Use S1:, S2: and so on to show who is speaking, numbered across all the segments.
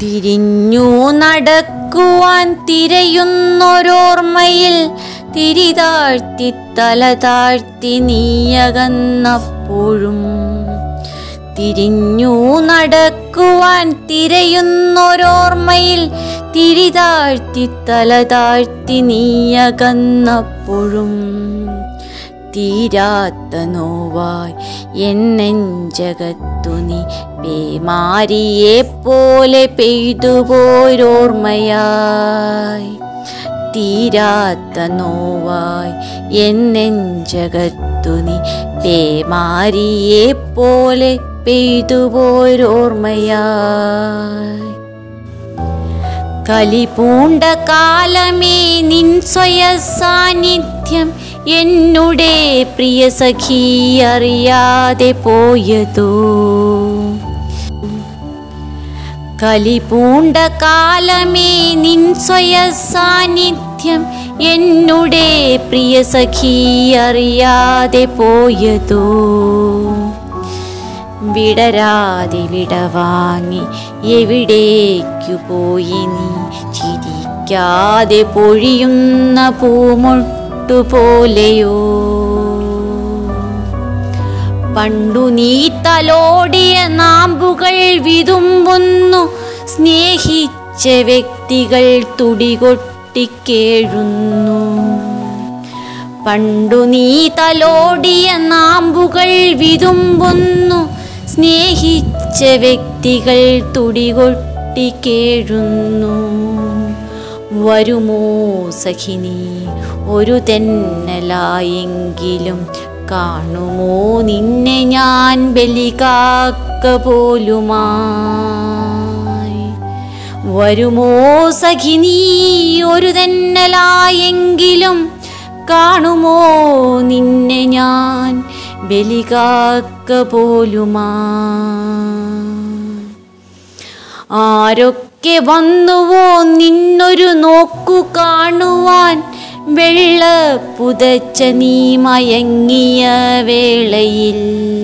S1: തിരിഞ്ഞു നടക്കുവാൻ തിരയുന്നൊരോർമ്മയിൽ തിരിതാഴ്ത്തി തല താഴ്ത്തി നീയകന്നപ്പോഴും തിരിഞ്ഞു നടക്കുവാൻ തിരയുന്നൊരോർമ്മയിൽ തിരിതാഴ്ത്തി തല താഴ്ത്തി നീയകന്നപ്പോഴും തീരാത്ത നോവായി എന്നെഞ്ചകത്തു നീ പേമാരിയെ പോലെ പെയ്തുപോരോർമ്മയായി തീരാത്ത നോവായി എന്നെഞ്ചകത്തു നീ പേമാരിയെ പോലെ പെയ്തുപോരോർമ്മയായി കലിപൂണ്ട കാലമേ നിൻ സ്വയ സാന്നിധ്യം എന്നുടെ പ്രിയ സഖി അറിയാതെ പോയതോ കലിപൂണ്ട കാലമേ നിൻ സ്വയ സാന്നിധ്യം എന്നുടെ പ്രിയ സഖി അറിയാതെ പോയതോ വിടരാതെ വിടവാങ്ങി എവിടേക്കു പോയി നീ ചിരിക്കാതെ പൊഴിയുന്ന പൂമൊട്ടു പോലെയോ പണ്ടു നീ തലോടിയ നാമ്പുകൾ വിതുമ്പുന്നു സ്നേഹിച്ച വ്യക്തികൾ തുടികൊട്ടിക്കേഴുന്നു പണ്ടു നീ തലോടിയ നാമ്പുകൾ വിതുമ്പുന്നു സ്നേഹിച്ച വ്യക്തികൾ തുടികൊട്ടിക്കേഴുന്നു വരുമോ സഖിനി ഒരു തെന്നലായെങ്കിലും കാണുമോ നിന്നെ ഞാൻ ബലികാക്ക പോലുമായി വരുമോ സഖിനി ഒരു തെന്നലായെങ്കിലും കാണുമോ നിന്നെ ഞാൻ ബലികാക്ക പോലുമാ ആരൊക്കെ വന്നുവോ നിന്നൊരു നോക്കു കാണുവാൻ വെള്ള പുതച്ച നീ മയങ്ങിയ വേളയിൽ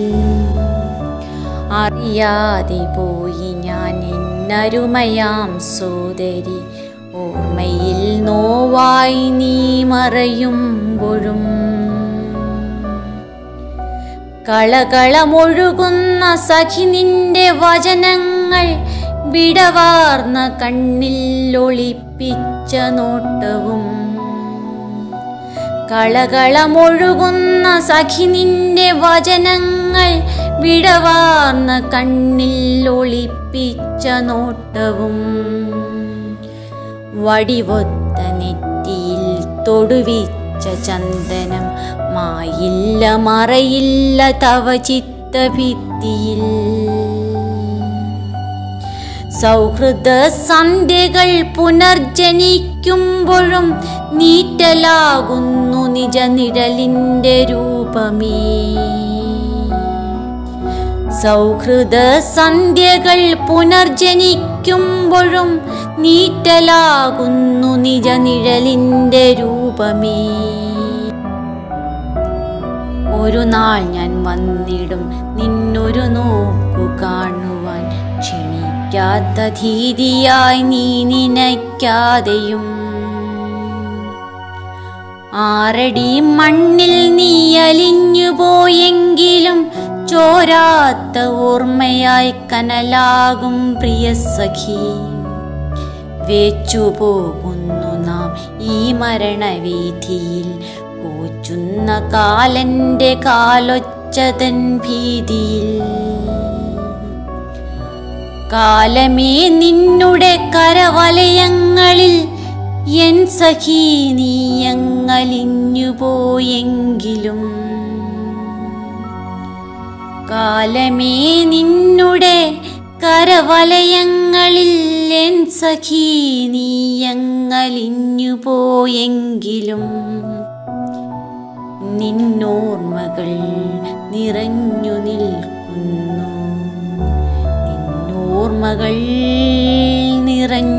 S1: അറിയാതെ പോയി ഞാൻ എന്നരുമയാം സോദരി ഓർമ്മയിൽ നോവായി നീ മറയുമ്പോഴും കളകളമൊഴുകുന്ന സഖി നിന്റെ വചനങ്ങൾ വിടവാർന്ന കണ്ണിൽ ഒളിപ്പിച്ച നോട്ടവും കളകളമൊഴുകുന്ന സഖി നിന്റെ വചനങ്ങൾ വിടവാർന്ന കണ്ണിൽ ഒളിപ്പിച്ച നോട്ടവും വടിവൊത്ത നെറ്റിയിൽ തൊടുവിച്ച ചന്ദനം മായില്ല മറയില്ല തവ ചിത്തഭിത്തിയിൽ സൗഹൃദ സന്ധ്യകൾ പുനർജനിക്കുമ്പോഴും നീറ്റലാകുന്നു നിജ നിഴലിൻ്റെ രൂപമേ സൗഹൃദ സന്ധ്യകൾ പുനർജനിക്കുമ്പോഴും നീറ്റലാകുന്നു നിജ നിഴലിൻ്റെ രൂപമേ ഒരു നാൾ ഞാൻ വന്നിടും നിന്നൊരു നോക്കു കാണുവാൻ ക്ഷണിക്കാത്ത ധീതിയായി നീ നിനയ്ക്കാതെയും ആറടി മണ്ണിൽ നീ അലിഞ്ഞു പോയെങ്കിലും ചോരാത്ത ഓർമ്മയായി കനലാകും പ്രിയ സഖി വേച്ചുപോകുന്നു നാം ഈ മരണവീഥിയിൽ കൂച്ചുന്ന കാലന്റെ കാലൊച്ചതൻ ഭീതിയിൽ കാലമേ നിന്നുടെ കരവലയങ്ങളിൽ എൻ സഖി നീയങ്ങലിഞ്ഞു പോയെങ്കിലും കാലമേ നിന്നുടെ കരവലയങ്ങളിൽ എൻ സഖി നീയങ്ങലിഞ്ഞു പോയെങ്കിലും നിന്നോർമ്മകൾ നിറഞ്ഞു നിൽക്കുന്നു നിന്നോർമ്മകൾ നിറഞ്ഞു